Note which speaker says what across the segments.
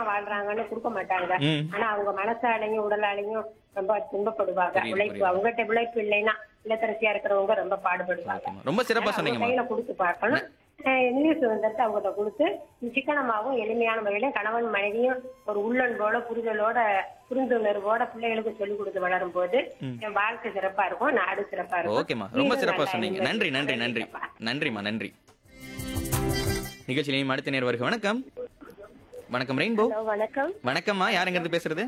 Speaker 1: வாழ்றாங்கன்னு கொடுக்க மாட்டாங்க
Speaker 2: ம்.
Speaker 1: ஆனா அவங்க மனசாலையும் உடலாலையும் ரொம்ப துன்பப்படுவாங்க
Speaker 2: புரியுது,
Speaker 1: உழைப்பு
Speaker 2: புரியுது.
Speaker 1: அவங்ககிட்ட உழைப்பு இல்லைன்னா இல்லத்தரசியா இருக்கிறவங்க ரொம்ப பாடுபடுவாங்க
Speaker 2: ஓகேம்மா. ரொம்ப சிறப்பா
Speaker 1: அவங்க
Speaker 2: சொன்னீங்கம்மா
Speaker 1: கையில கொடுத்து பார்க்கணும் அஹ் நிதி சுதந்திரத்தை அவங்ககிட்ட கொடுத்து சிக்கனமாகவும் எளிமையான முறையில கணவன் மனைவியும் ஒரு உள்ளன்போட புரிதலோட புரிந்துணர்வோட பிள்ளைகளுக்கு சொல்லிக் கொடுத்து வளரும் போது என் வாழ்க்கை சிறப்பா இருக்கும் நாடு சிறப்பா இருக்கும்
Speaker 2: ஓகேம்மா ரொம்ப
Speaker 1: நீங்களும்
Speaker 2: சிறப்பா
Speaker 1: நல்லா
Speaker 2: சொன்னீங்க
Speaker 1: இருங்க.
Speaker 2: நன்றி நன்றி நன்றி நன்றிம்மா நன்றி நிகழ்ச்சியிலையும் அடுத்த நேர் வருக வணக்கம் வணக்கம் ரெயின்போ
Speaker 3: ஹலோ வணக்கம்
Speaker 2: வணக்கம்மா யாருங்கிறது பேசுறது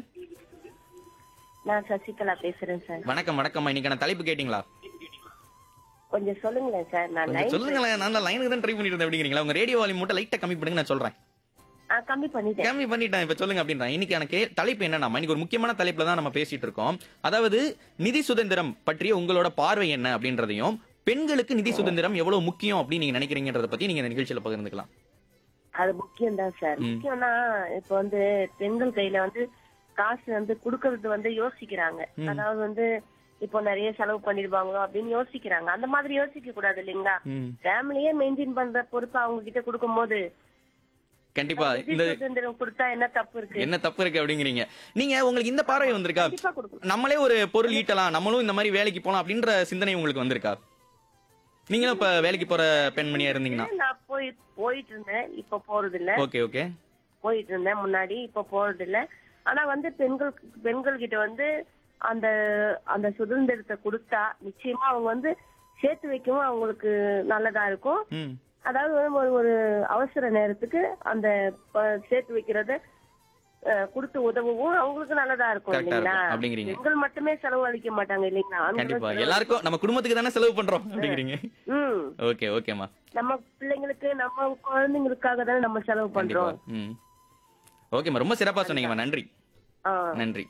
Speaker 3: நான் சசிகலா பேசுறேன் சார்
Speaker 2: வணக்கம் வணக்கம்மா இன்னைக்கான தலைப்பு கேட்டீங்களா
Speaker 3: கொஞ்சம் சொல்லுங்களேன் சார் நான்
Speaker 2: கொஞ்சம்
Speaker 3: லைன்
Speaker 2: சொல்லுங்களேன் நான் லைனுக்கு தான் ட்ரை பண்ணிட்டு இருந்தேன் அப்படிங்கிறீங்களா உங்க ரேடியோ வால்யூம் மட்டும் லைட்டா கம்மி பண்ணுங்க நான் சொல்றேன்
Speaker 3: கம்மி பண்ணிட்டேன்
Speaker 2: கம்மி பண்ணிட்டேன் இப்ப சொல்லுங்க அப்படின்றேன் இன்னைக்கான கே தலைப்பு என்னன்னா இன்னைக்கு ஒரு முக்கியமான தலைப்புல தான் நம்ம பேசிட்டு இருக்கோம் அதாவது நிதி சுதந்திரம் பற்றிய உங்களோட பார்வை என்ன அப்படின்றதையும் பெண்களுக்கு நிதி சுதந்திரம் எவ்வளவு முக்கியம் அப்படின்னு நீங்க நினைக்கிறீங்கன்றத பத்தி நீங்க இந்த நிகழ்ச்சியில பகிர்ந்துக்கலாம்
Speaker 3: அது முக்கியம் தான் சார்
Speaker 2: ம்.
Speaker 3: முக்கியம்னா இப்ப வந்து பெண்கள் கையில வந்து காசு வந்து குடுக்கறது வந்து யோசிக்கிறாங்க அதாவது வந்து இப்போ நிறைய செலவு பண்ணிடுவாங்களோ அப்படின்னு யோசிக்கிறாங்க அந்த மாதிரி யோசிக்க கூடாது இல்லைங்களா
Speaker 2: ம்.
Speaker 3: ஃபேமிலியே மெயின்டைன் பண்ற பொறுப்பு அவங்க கிட்ட கொடுக்கும் போது
Speaker 2: கண்டிப்பா
Speaker 3: நிதி
Speaker 2: இந்த
Speaker 3: சுதந்திரம் கொடுத்தா என்ன தப்பு இருக்கு
Speaker 2: என்ன தப்பு இருக்கு அப்படிங்கிறீங்க நீங்க உங்களுக்கு இந்த பார்வை வந்திருக்கா
Speaker 3: கண்டிப்பா கொடுக்கணும்
Speaker 2: நம்மளே ஒரு பொருள் ஈட்டலாம் நம்மளும் இந்த மாதிரி வேலைக்கு போலாம் அப்படின்ற சிந்தனை உங்களுக்கு வந்திருக்கா நீங்களும் இப்ப வேலைக்கு போற பெண்மணியா இருந்தீங்கன்னா
Speaker 3: நான் போய் போயிட்டு இருந்தேன் இப்ப போறது இல்ல
Speaker 2: ஓகே ஓகே
Speaker 3: போயிட்டு இருந்தேன் முன்னாடி இப்ப போறது இல்ல ஆனா வந்து பெண்கள் பெண்கள் கிட்ட வந்து அந்த அந்த சுதந்திரத்தை கொடுத்தா நிச்சயமா அவங்க வந்து சேர்த்து வைக்கவும் அவங்களுக்கு நல்லதா இருக்கும்
Speaker 2: ம்
Speaker 3: அதாவது வந்து ஒரு ஒரு அவசர நேரத்துக்கு அந்த ப- சேர்த்து வைக்கிறத அஹ், கொடுத்து உதவவும் அவங்களுக்கு நல்லதா இருக்கும்
Speaker 2: Correct ஆ
Speaker 3: இல்லைங்களா
Speaker 2: இருக்கும், அப்படிங்கிறீங்க.
Speaker 3: பெண்கள் மட்டுமே செலவு அளிக்க மாட்டாங்க இல்லைங்களா ஆண்களும்
Speaker 2: கண்டிப்பா
Speaker 3: செலவு-
Speaker 2: எல்லாருக்கும் நம்ம குடும்பத்துக்கு தானே செலவு பண்றோம் அப்படிங்கிறீங்க
Speaker 3: ம்
Speaker 2: ஓகே ஓகேமா
Speaker 3: நம்ம பிள்ளைங்களுக்கு நம்ம குழந்தைங்களுக்காக தானே நம்ம செலவு
Speaker 2: கண்டிப்பா
Speaker 3: பண்றோம்
Speaker 2: ம் ஓகேம்மா ரொம்ப சிறப்பா சொன்னீங்கம்மா நன்றி
Speaker 3: ஆ.
Speaker 2: நன்றி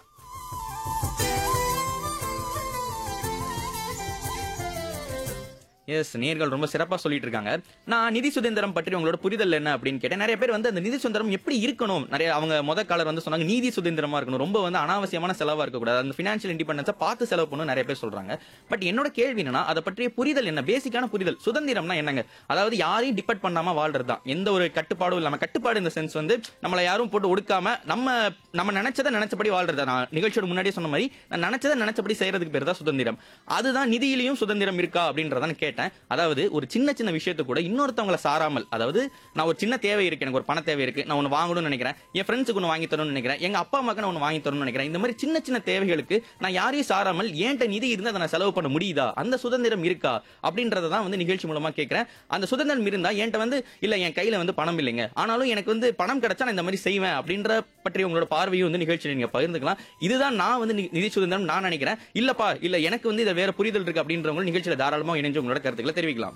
Speaker 2: எஸ் நேர்கள் ரொம்ப சிறப்பா சொல்லிட்டு இருக்காங்க நான் நிதி சுதந்திரம் பற்றி உங்களோட புரிதல் என்ன அப்படின்னு கேட்டேன் நிறைய பேர் வந்து அந்த நிதி சுதந்திரம் எப்படி இருக்கணும் நிறைய அவங்க முத காலர் வந்து சொன்னாங்க நீதி சுதந்திரமா இருக்கணும் ரொம்ப வந்து அனாவசியமான செலவா இருக்கக்கூடாது அந்த பினான்சியல் இண்டிபெண்டன்ஸை பார்த்து செலவு பண்ணணும் நிறைய பேர் சொல்றாங்க பட் என்னோட கேள்வி என்னன்னா அதை பற்றிய புரிதல் என்ன பேசிக்கான புரிதல் சுதந்திரம்னா என்னங்க அதாவது யாரையும் டிபெண்ட் பண்ணாம வாழ்றது தான் எந்த ஒரு கட்டுப்பாடும் இல்லாம கட்டுப்பாடு இந்த சென்ஸ் வந்து நம்மளை யாரும் போட்டு ஒடுக்காம நம்ம நம்ம நினைச்சதை நினைச்சபடி வாழ்றது நான் நிகழ்ச்சியோட முன்னாடியே சொன்ன மாதிரி நான் நினைச்சதை நினைச்சபடி செய்யறதுக்கு பேர் தான் சுதந்திரம் அதுதான் நிதியிலையும் சுதந்திரம் இருக்கா அப்படின்றத நான் கேட்டேன் அதாவது ஒரு சின்ன சின்ன விஷயத்தை கூட இன்னொருத்தவங்கள சாராமல் அதாவது நான் ஒரு சின்ன தேவை இருக்கு எனக்கு ஒரு பண தேவை இருக்கு நான் ஒன்று வாங்கணும்னு நினைக்கிறேன் என் ஃப்ரெண்ட்ஸுக்கு ஒன்று வாங்கி தரணும்னு நினைக்கிறேன் எங்க அப்பா அம்மாக்கு நான் ஒன்று வாங்கி தரணும்னு நினைக்கிறேன் இந்த மாதிரி சின்ன சின்ன தேவைகளுக்கு நான் யாரையும் சாராமல் ஏன்ட்ட நிதி இருந்து அதை நான் செலவு பண்ண முடியுதா அந்த சுதந்திரம் இருக்கா அப்படின்றத தான் வந்து நிகழ்ச்சி மூலமா கேட்கிறேன் அந்த சுதந்திரம் இருந்தா என்கிட்ட வந்து இல்ல என் கையில வந்து பணம் இல்லைங்க ஆனாலும் எனக்கு வந்து பணம் கிடைச்சா நான் இந்த மாதிரி செய்வேன் அப்படின்ற பற்றி உங்களோட பார்வையும் வந்து நிகழ்ச்சியில் நீங்க பகிர்ந்துக்கலாம் இதுதான் நான் வந்து நி- நிதி சுதந்திரம் நான் நினைக்கிறேன் இல்லப்பா இல்ல எனக்கு வந்து இதை வேற புரிதல் இருக்கு அப்படின்றவங்க நிகழ்ச்சியில தாராளமா இணைஞ்சு உங்களோட கருத்துக்களை தெரிவிக்கலாம்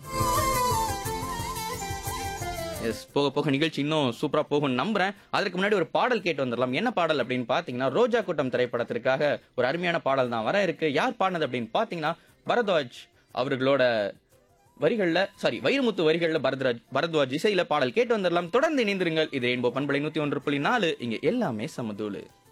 Speaker 2: எஸ் போக போக நிகழ்ச்சி இன்னும் சூப்பரா போகும் நம்புறேன் அதற்கு முன்னாடி ஒரு பாடல் கேட்டு வந்துடலாம் என்ன பாடல் அப்படின்னு பாத்தீங்கன்னா ரோஜா கூட்டம் திரைப்படத்திற்காக ஒரு அருமையான பாடல் தான் வர இருக்கு யார் பாடினது அப்படின்னு பாத்தீங்கன்னா பரத்வாஜ் அவர்களோட வரிகள்ல சாரி வைரமுத்து வரிகள்ல பரத்ராஜ் பரத்வாஜ் இசையில பாடல் கேட்டு வந்துடலாம் தொடர்ந்து இணைந்திருங்கள் இது ரெயின்போ பண்பலை நூத்தி ஒன்று புள்ளி நாலு இங்க எல்லாமே சமதூளு